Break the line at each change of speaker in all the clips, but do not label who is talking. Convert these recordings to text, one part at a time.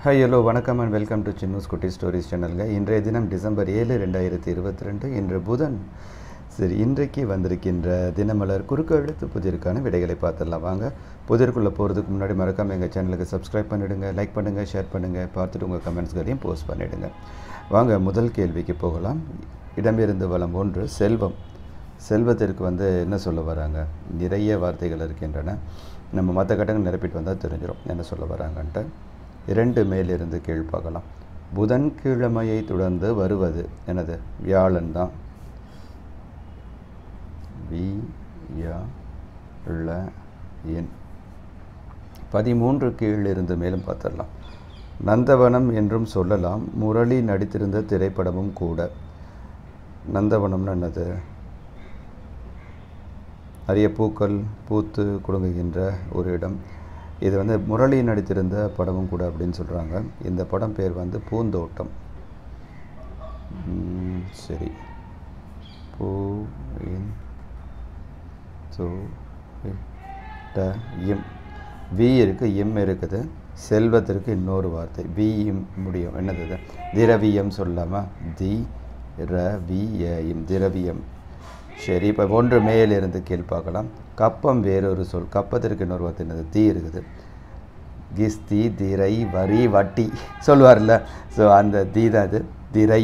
hi hello வணக்கம் and welcome to Chinnu's Kutty stories சேனலுங்க இன்றைய தினம் டிசம்பர் ஏழு ரெண்டாயிரத்தி இருபத்தி ரெண்டு இன்று புதன் சரி இன்றைக்கு வந்திருக்கின்ற தினமலர் குறுக்கு எழுத்து புதிருக்கான விடைகளை பார்த்துடலாம் வாங்க புதிருக்குள்ளே போகிறதுக்கு முன்னாடி மறக்காமல் எங்கள் சேனலுக்கு சப்ஸ்கிரைப் பண்ணிவிடுங்க லைக் பண்ணுங்கள் ஷேர் பண்ணுங்கள் பார்த்துட்டு உங்கள் கமெண்ட்ஸ்களையும் போஸ்ட் பண்ணிவிடுங்க வாங்க முதல் கேள்விக்கு போகலாம் இடமிருந்து வளம் ஒன்று செல்வம் செல்வத்திற்கு வந்து என்ன சொல்ல வராங்க நிறைய வார்த்தைகள் இருக்கின்றன நம்ம மற்ற கட்டங்கள் நிரப்பிட்டு வந்தால் தெரிஞ்சிடும் என்ன சொல்ல வராங்கன்ட்டு இரண்டு மேலிருந்து கீழ் பார்க்கலாம் புதன்கிழமையை தொடர்ந்து வருவது எனது வியாழன் தான் வி யா ல என் பதிமூன்று கீழ் இருந்து மேலும் பார்த்துடலாம் நந்தவனம் என்றும் சொல்லலாம் முரளி நடித்திருந்த திரைப்படமும் கூட நந்தவனம்னு என்னது நிறைய பூக்கள் பூத்து குலுங்குகின்ற ஒரு இடம் இது வந்து முரளி நடித்திருந்த படமும் கூட அப்படின்னு சொல்கிறாங்க இந்த படம் பேர் வந்து பூந்தோட்டம் ம், சரி பூ இன் சோ ட இம் வி இருக்குது இம் இருக்குது செல்வத்திற்கு இன்னொரு வார்த்தை வி இம் முடியும் என்னது இது திரவியம் சொல்லாமா தி ர வி ய இம் திரவியம் சரி இப்போ ஒன்று மேலிருந்து கீழ் பார்க்கலாம் கப்பம் வேறொரு சொல் கப்பத்திற்கு இன்னொரு வார்த்தை என்னது தீ இருக்குது கிஸ்தி திரை வரி வட்டி சொல்லுவார்ல ஸோ அந்த தீ தான் இது திரை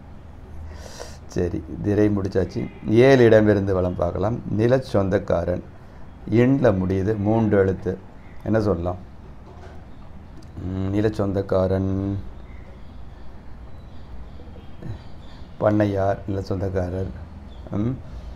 சரி திரை முடிச்சாச்சு ஏழு இடமிருந்து வளம் பார்க்கலாம் நில சொந்தக்காரன் எண்ணில் முடியுது மூன்று எழுத்து என்ன சொல்லலாம் ம், நில சொந்தக்காரன் பண்ணையார் நில சொந்தக்காரர் ம்,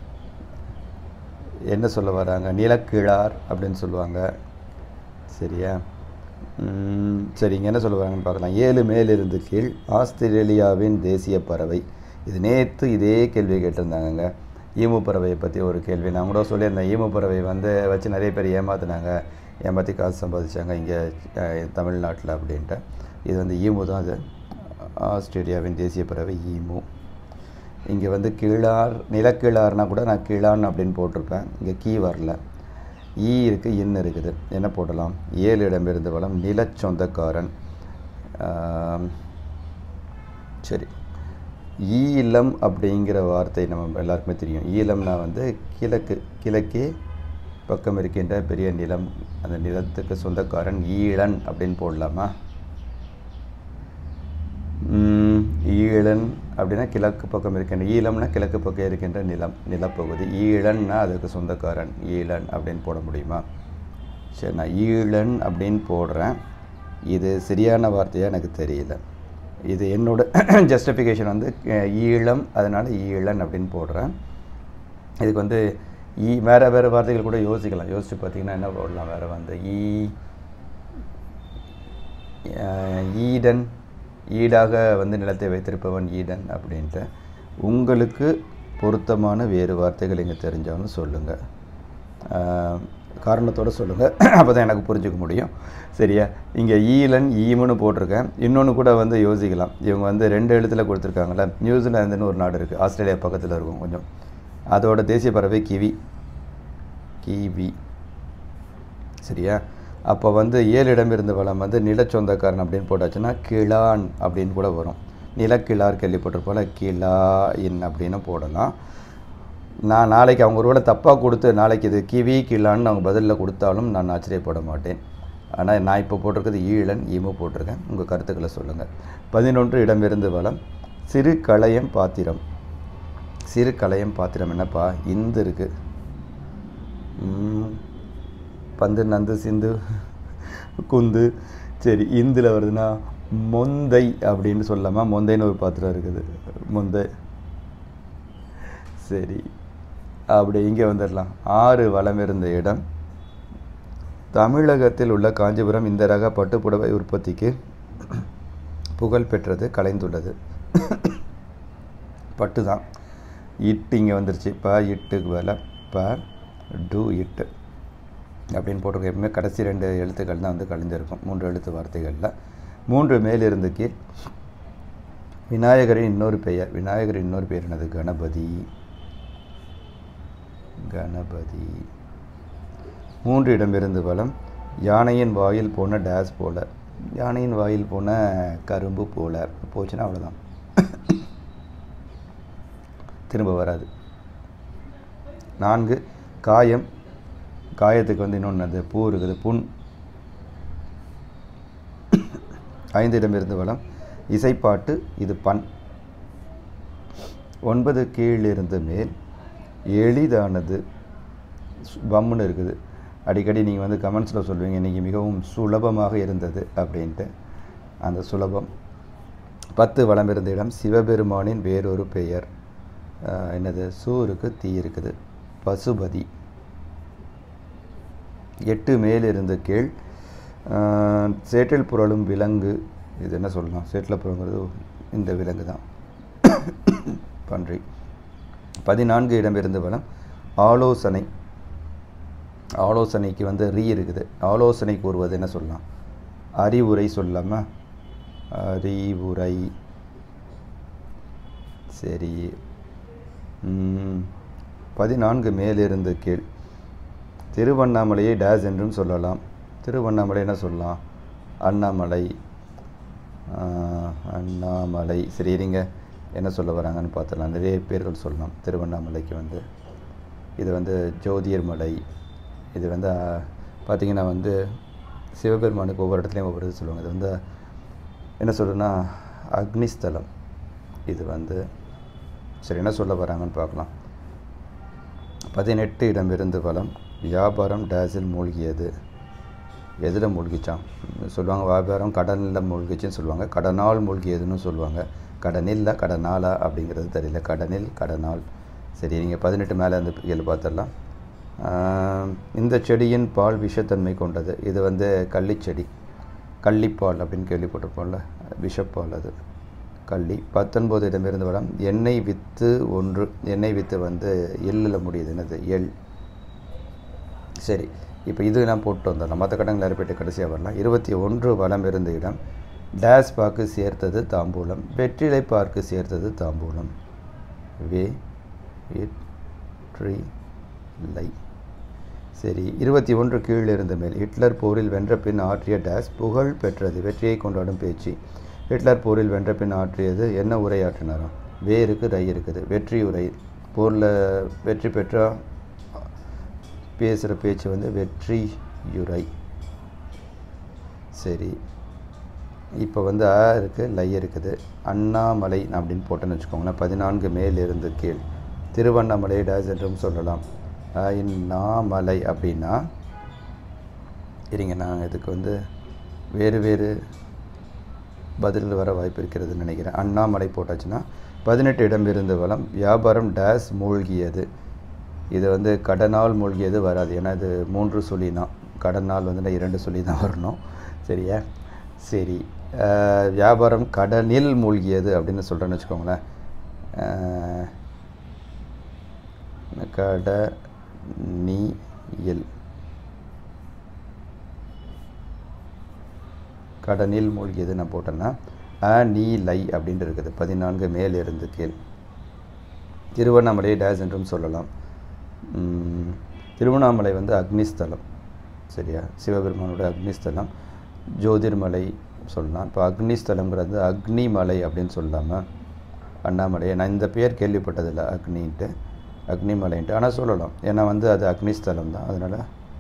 என்ன சொல்ல வராங்க நிலக்கிழார் அப்படின்னு சொல்லுவாங்க சரியா ம், சரி இங்கே என்ன சொல்ல வராங்கன்னு பார்க்கலாம் ஏழு மேலிருந்து கீழ் ஆஸ்திரேலியாவின் தேசிய பறவை இது நேற்று இதே கேள்வி கேட்டிருந்தாங்கங்க ஈமு பறவையை பற்றி ஒரு கேள்வி நான் கூட சொல்லியிருந்தேன் ஈமு பறவை வந்து வச்சு நிறைய பேர் ஏமாத்துனாங்க ஏமாற்றி காசு சம்பாதிச்சாங்க இங்கே தமிழ்நாட்டில் அப்படின்ட்டு இது வந்து ஈமு தான் அது ஆஸ்திரேலியாவின் தேசிய பறவை ஈமு இங்கே வந்து கீழார் நிலக்கீழார்னா கூட நான் கீழான் அப்படின்னு போட்டிருப்பேன் இங்கே கீ வரல ஈ இருக்குது இன் இருக்குது என்ன போடலாம் ஏழு இடமிருந்து வளம் நிலச் சொந்தக்காரன் ஆம், சரி ஈழம் அப்படிங்கிற வார்த்தை நம்ம எல்லாருக்குமே தெரியும் ஈழம்னா வந்து கிழக்கு கிழக்கே பக்கம் இருக்கின்ற பெரிய நிலம் அந்த நிலத்துக்கு சொந்தக்காரன் ஈழன் அப்படின்னு போடலாமா ம், ஈழன் அப்படின்னா கிழக்கு பக்கம் இருக்கின்ற ஈழம்னா கிழக்கு பக்கம் இருக்கின்ற நிலம் நிலப்பகுதி ஈழன்னா அதுக்கு சொந்தக்காரன் ஈழன் அப்படின்னு போட முடியுமா சரி நான் ஈழன் அப்படின்னு போடுறேன் இது சரியான வார்த்தையாக எனக்கு தெரியல இது என்னோட ஜஸ்டிஃபிகேஷன் வந்து அஹ், ஈழம் அதனால் ஈழன் அப்படின்னு போடுறேன் இதுக்கு வந்து ஈ வேறு வேறு வார்த்தைகள் கூட யோசிக்கலாம் யோசிச்சு பார்த்தீங்கன்னா என்ன போடலாம் வேறு வந்து ஈ அஹ், ஈடன் ஈடாக வந்து நிலத்தை வைத்திருப்பவன் ஈடன் அப்படின்ட்டு உங்களுக்கு பொருத்தமான வேறு வார்த்தைகள் இங்கே தெரிஞ்சாலும் சொல்லுங்கள் காரணத்தோடு சொல்லுங்கள் அப்போ தான் எனக்கு புரிஞ்சுக்க முடியும் சரியா இங்கே ஈலன் ஈமுன்னு போட்டிருக்கேன் இன்னொன்று கூட வந்து யோசிக்கலாம் இவங்க வந்து ரெண்டு எழுத்தில் கொடுத்துருக்காங்களே நியூசிலாந்துன்னு ஒரு நாடு இருக்குது ஆஸ்திரேலியா பக்கத்தில் இருக்கும் கொஞ்சம் அதோட தேசிய பறவை கிவி கிவி சரியா அப்போ வந்து ஏழு இடம் இருந்த வளம் வந்து நிலச்சொந்தக்காரன் அப்படின்னு போட்டாச்சுன்னா கிளான் அப்படின்னு கூட வரும் நிலக்கிழார் கேள்விப்பட்டிருப்போல கிளா இன் அப்படின்னு போடலாம் நான் நாளைக்கு அவங்க ஒருவேளை தப்பாக கொடுத்து நாளைக்கு இது கிவி கிளான்னு அவங்க பதிலில் கொடுத்தாலும் நான் ஆச்சரியப்பட மாட்டேன் ஆனால் நான் இப்போ போட்டிருக்கிறது ஈழன் ஈமு போட்டிருக்கேன் உங்கள் கருத்துக்களை சொல்லுங்கள் பதினொன்று இடமிருந்து வளம் சிறு களையம் பாத்திரம் சிறு களையம் பாத்திரம் என்னப்பா இந்து இருக்குது ம், பந்து நந்து சிந்து குந்து சரி இந்தில் வருதுன்னா மொந்தை அப்படின்னு சொல்லலாமா மொந்தைன்னு ஒரு பாத்திரம் இருக்குது மொந்தை சரி அப்படி இங்கே வந்துடலாம் ஆறு வளம் இருந்த இடம் தமிழகத்தில் உள்ள காஞ்சிபுரம் இந்த ரக பட்டுப்புடவை உற்பத்திக்கு புகழ் பெற்றது கலைந்துள்ளது பட்டு தான் இட்டு இங்கே வந்துருச்சு ப இட்டுக்கு வேலை ப டு இட்டு அப்படின்னு போட்டிருக்க எப்பவுமே கடைசி ரெண்டு எழுத்துக்கள் தான் வந்து கழிஞ்சிருக்கும் மூன்று எழுத்து வார்த்தைகளில் மூன்று மேலிருந்து கீழ் விநாயகரின் இன்னொரு பெயர் விநாயகரின் இன்னொரு பெயர் என்னது கணபதி கணபதி மூன்று இடமிருந்து வலம் யானையின் வாயில் போன டேஸ் போல யானையின் வாயில் போன கரும்பு போல போச்சுன்னா அவ்வளோதான் திரும்ப வராது நான்கு காயம் காயத்துக்கு வந்து இன்னொன்று அது பூ இருக்குது புண் ஐந்து இடமிருந்து வளம் இசைப்பாட்டு இது பண் ஒன்பது கீழிருந்து மேல் எளிதானது சு- பம்முன்னு இருக்குது அடிக்கடி நீங்கள் வந்து கமெண்ட்ஸில் சொல்லுவீங்க இன்றைக்கி மிகவும் சுலபமாக இருந்தது அப்படின்ட்டு அந்த சுலபம் பத்து வளம் இருந்த இடம் சிவபெருமானின் வேறொரு பெயர் ஆஹ், என்னது சூ இருக்கு தீ இருக்குது பசுபதி எட்டு மேலிருந்து கீழ் ஆஹ், சேற்றில் புரளும் விலங்கு இது என்ன சொல்லலாம் சேற்றில் புரளுங்கிறது இந்த விலங்கு தான் பன்றி பதினான்கு இடமிருந்து வளம் ஆலோசனை ஆலோசனைக்கு வந்து ரீ இருக்குது ஆலோசனை கூறுவது என்ன சொல்லலாம் அறிவுரை சொல்லாமல் அறிவுரை சரி ம், பதினான்கு மேலிருந்து கீழ் திருவண்ணாமலையை டேஸ் என்றும் சொல்லலாம் திருவண்ணாமலை என்ன சொல்லலாம் அண்ணாமலை ஆஹ், அண்ணாமலை சரி இருங்க என்ன சொல்ல வராங்கன்னு பார்த்துடலாம் நிறைய பேர்கள் சொல்லலாம் திருவண்ணாமலைக்கு வந்து இது வந்து ஜோதியர் மலை இது வந்து ஆஹ், பார்த்தீங்கன்னா வந்து சிவபெருமானுக்கு ஒவ்வொரு இடத்துலையும் ஒவ்வொரு இது சொல்லுவாங்க இது வந்து என்ன சொல்லுன்னா அக்னிஸ்தலம் இது வந்து சரி என்ன சொல்ல வராங்கன்னு பார்க்கலாம் பதினெட்டு இடமிருந்து வளம் வியாபாரம் டேஸில் மூழ்கியது எதில் மூழ்கிச்சான் சொல்லுவாங்க வியாபாரம் கடனில் மூழ்கிச்சுன்னு சொல்லுவாங்க கடனால் மூழ்கியதுன்னு சொல்லுவாங்க கடனில்ல கடனாலா அப்படிங்கிறது தெரியல கடனில் கடனால் சரி நீங்கள் பதினெட்டு மேலே அந்த இயல் பார்த்துடலாம் ஆஹ், இந்த செடியின் பால் விஷத்தன்மை கொண்டது இது வந்து கள்ளிச்செடி கள்ளிப்பால் அப்படின்னு கேள்விப்பட்டிருப்போம்ல விஷப்பால் அது கள்ளி பத்தொன்பது இடமிருந்து வரம் எண்ணெய் வித்து ஒன்று எண்ணெய் வித்து வந்து எள்ளில் முடியுது என்னது எள் சரி இப்போ இது நான் போட்டு வந்துடலாம் மற்ற கடங்கள் நிறைய கடைசியாக வரலாம் இருபத்தி ஒன்று வலம் இருந்த இடம் டேஸ் பாக்கு சேர்த்தது தாம்பூலம் வெற்றிலை பார்க்கு சேர்த்தது தாம்பூலம் வே ட்ரீ லை சரி இருபத்தி ஒன்று கீழ் இருந்த மேல் ஹிட்லர் போரில் வென்ற பின் ஆற்றிய டேஸ் புகழ் பெற்றது வெற்றியை கொண்டாடும் பேச்சு ஹிட்லர் போரில் வென்ற பின் ஆற்றியது என்ன உரையாற்றினாராம் வேருக்கு ரை இருக்குது வெற்றி உரை போரில் வெற்றி பெற்றா பேசுகிற பேச்சு வந்து வெற்றியுரை சரி இப்போ வந்து அ இருக்குது லை இருக்குது அண்ணாமலை அப்படின்னு போட்டேன்னு வச்சுக்கோங்களேன் பதினான்கு மேல் இருந்து கீழ் திருவண்ணாமலை டேஸ் என்றும் சொல்லலாம் அ இன்னாமலை அப்படின்னா இருங்க நான் இதுக்கு வந்து வேறு வேறு பதில் வர வாய்ப்பு இருக்கிறதுன்னு நினைக்கிறேன் அண்ணாமலை போட்டாச்சுன்னா பதினெட்டு இடம் இருந்த வளம் வியாபாரம் டேஸ் மூழ்கியது இது வந்து கடனால் மூழ்கியது வராது ஏன்னா இது மூன்று சொல்லினா கடனால் வந்து நான் இரண்டு சொல்லி தான் வரணும் சரியா சரி அஹ், வியாபாரம் கடனில் மூழ்கியது அப்படின்னு சொல்கிறேன்னு வச்சுக்கோங்களேன் அஹ், கட நீ இல் கடனில் மூழ்கியது நான் போட்டேன்னா அ நீ லை அப்படின்ட்டு இருக்குது பதினான்கு மேல் இருந்து கீழ் திருவண்ணாமலை டேஸ் என்றும் சொல்லலாம் உம், திருவண்ணாமலை வந்து அக்னிஸ்தலம் சரியா சிவபெருமானோட அக்னிஸ்தலம் ஜோதிர்மலை சொல்லலாம் இப்போ அக்னிஸ்தலம்ங்கிறது அக்னிமலை அப்படின்னு சொல்லாமல் அண்ணாமலை நான் இந்த பேர் கேள்விப்பட்டதில்லை அக்னின்ட்டு அக்னிமலைன்ட்டு ஆனால் சொல்லலாம் ஏன்னா வந்து அது அக்னிஸ்தலம் தான் அதனால்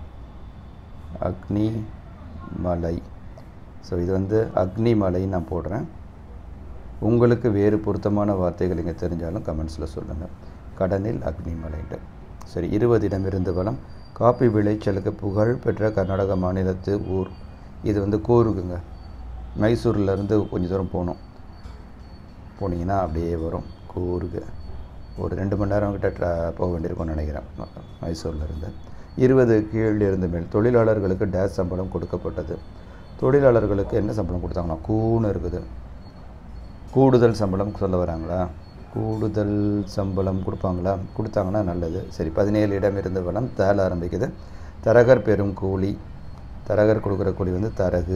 அக்னி மலை ஸோ இது வந்து அக்னி மலைன்னு நான் போடுறேன் உங்களுக்கு வேறு பொருத்தமான வார்த்தைகள் இங்கே தெரிஞ்சாலும் கமெண்ட்ஸில் சொல்லுங்கள் கடனில் அக்னி மலைன்ட்டு சரி இருபது இடமிருந்து வளம் காப்பி விளைச்சலுக்கு புகழ் பெற்ற கர்நாடக மாநிலத்து ஊர் இது வந்து கூருக்குங்க மைசூர்லேருந்து கொஞ்சம் தூரம் போகணும் போனீங்கன்னா அப்படியே வரும் கூர்கு ஒரு ரெண்டு மணி நேரம் கிட்ட ட்ரா போக வேண்டியிருக்கும்னு நினைக்கிறேன் மைசூரில் இருந்து இருபது கீழ் இருந்து மேல் தொழிலாளர்களுக்கு டேஸ் சம்பளம் கொடுக்கப்பட்டது தொழிலாளர்களுக்கு என்ன சம்பளம் கொடுத்தாங்களா கூன்னு இருக்குது கூடுதல் சம்பளம் சொல்ல வராங்களா கூடுதல் சம்பளம் கொடுப்பாங்களா கொடுத்தாங்கன்னா நல்லது சரி பதினேழு இடம் இருந்து வளம் தேல ஆரம்பிக்குது தரகர் பெரும் கூலி தரகர் கொடுக்குற கூலி வந்து தரகு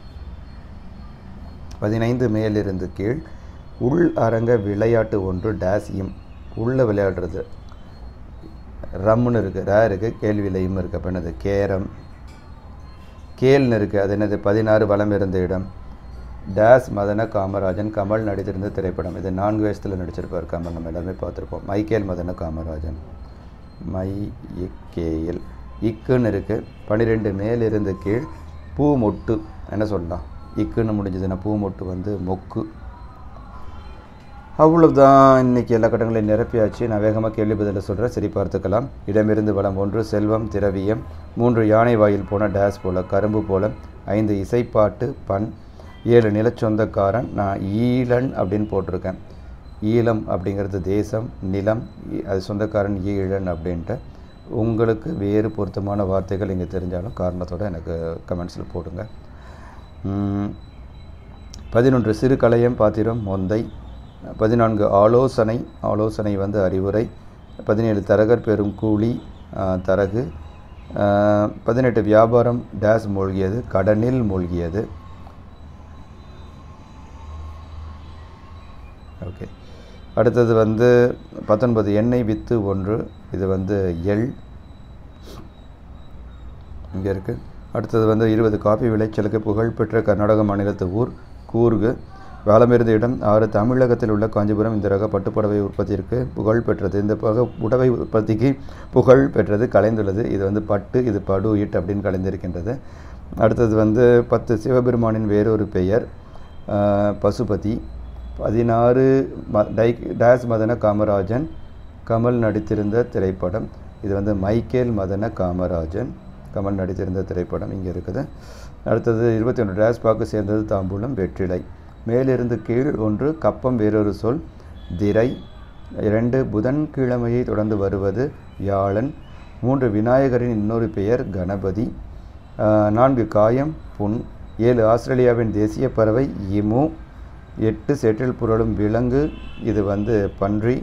பதினைந்து மேலிருந்து கீழ் உள் அரங்க விளையாட்டு ஒன்று டேசியம் உள்ள விளையாடுறது ரம்முன்னு இருக்குது ரே இருக்குது கேள்வியிலையும் இருக்குது அப்போ என்னது கேரம் கேள்னு இருக்குது அது என்னது பதினாறு வலம் இருந்த இடம் டேஸ் மதன காமராஜன் கமல் நடித்திருந்த திரைப்படம் இது நான்கு வயசுல நடிச்சிருப்பார் கமல் நம்ம எல்லாருமே பார்த்துருப்போம் மைக்கேல் மதன காமராஜன் மை இக்கேஎல் இக்குன்னு இருக்குது பன்னிரெண்டு மேலிருந்து கீழ் பூ மொட்டு என்ன சொல்லலாம் இக்குன்னு முடிஞ்சதுன்னா பூ மொட்டு வந்து மொக்கு அவ்வளவுதான் இன்னைக்கு எல்லா கட்டங்களையும் நிரப்பியாச்சு நான் வேகமாக கேள்வி பதில சொல்கிறேன் சரி பார்த்துக்கலாம் இடமிருந்து வளம் ஒன்று செல்வம் திரவியம் மூன்று யானை வாயில் போன டேஸ் போல கரும்பு போல ஐந்து இசைப்பாட்டு பண் ஏழு நிலச்சொந்தக்காரன் நான் ஈழன் அப்படின்னு போட்டிருக்கேன் ஈழம் அப்படிங்கிறது தேசம் நிலம் இ- அது சொந்தக்காரன் ஈழன் அப்படின்ட்டு உங்களுக்கு வேறு பொருத்தமான வார்த்தைகள் இங்கே தெரிஞ்சாலும் காரணத்தோடு எனக்கு கமெண்ட்ஸில் போடுங்க ம், பதினொன்று சிறு கலையம் பாத்திரம் மொந்தை பதினான்கு ஆலோசனை ஆலோசனை வந்து அறிவுரை பதினேழு தரகர் பெறும் கூலி ஆ, தரகு ஆ, பதினெட்டு வியாபாரம் டேஸ் மூழ்கியது கடனில் மூழ்கியது ஓகே அடுத்தது வந்து பத்தொன்பது எண்ணெய் வித்து ஒன்று இது வந்து எள் இங்கே இருக்குது அடுத்தது வந்து இருபது காபி விளைச்சலுக்கு புகழ்பெற்ற கர்நாடக மாநிலத்து ஊர் கூர்கு வலமிருந்த இடம் ஆறு தமிழகத்தில் உள்ள காஞ்சிபுரம் இந்த ரக பட்டுப்புடவை உற்பத்திற்கு புகழ் பெற்றது இந்த பக புடவை உற்பத்திக்கு புகழ் பெற்றது கலைந்துள்ளது இது வந்து பட்டு இது படு ஈட் அப்படின்னு கலைந்திருக்கின்றது அடுத்தது வந்து பத்து சிவபெருமானின் வேறொரு பெயர் ஆஹ், பசுபதி பதினாறு ம டை டேஸ் மதன காமராஜன் கமல் நடித்திருந்த திரைப்படம் இது வந்து மைக்கேல் மதன காமராஜன் கமல் நடித்திருந்த திரைப்படம் இங்கே இருக்குது அடுத்தது இருபத்தி ஒன்று டேஸ் பாக்கு சேர்ந்தது தாம்பூலம் வெற்றிலை மேலிருந்து கீழ் ஒன்று கப்பம் வேறொரு சொல் திரை இரண்டு புதன்கிழமையை தொடர்ந்து வருவது வியாழன் மூன்று விநாயகரின் இன்னொரு பெயர் கணபதி ஆஹ், நான்கு காயம் புண் ஏழு ஆஸ்திரேலியாவின் தேசிய பறவை இமு எட்டு சேற்றில் புரளும் விலங்கு இது வந்து பன்றி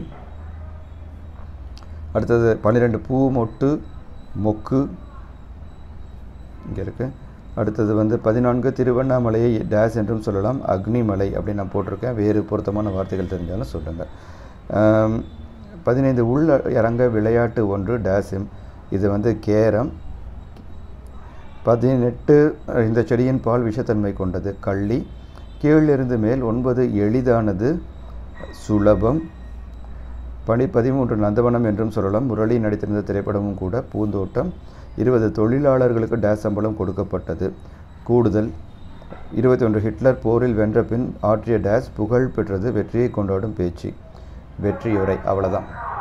அடுத்தது பன்னிரெண்டு பூ மொட்டு மொக்கு இங்கே இருக்கு அடுத்தது வந்து பதினான்கு திருவண்ணாமலையை டேஸ் என்றும் சொல்லலாம் அக்னிமலை அப்படின்னு நான் போட்டிருக்கேன் வேறு பொருத்தமான வார்த்தைகள் தெரிஞ்சாலும் சொல்லுங்கள் ஆம், பதினைந்து உள் இறங்க விளையாட்டு ஒன்று டேஸிம் இது வந்து கேரம் பதினெட்டு இந்த செடியின் பால் விஷத்தன்மை கொண்டது கள்ளி கீழிருந்து மேல் ஒன்பது எளிதானது சுலபம் பனி பதிமூன்று நந்தவனம் என்றும் சொல்லலாம் முரளி நடித்திருந்த திரைப்படமும் கூட பூந்தோட்டம் இருபது தொழிலாளர்களுக்கு டேஸ் சம்பளம் கொடுக்கப்பட்டது கூடுதல் இருபத்தி ஒன்று ஹிட்லர் போரில் வென்ற பின் ஆற்றிய டேஸ் புகழ் பெற்றது வெற்றியை கொண்டாடும் பேச்சு வெற்றியுரை அவ்வளோதான்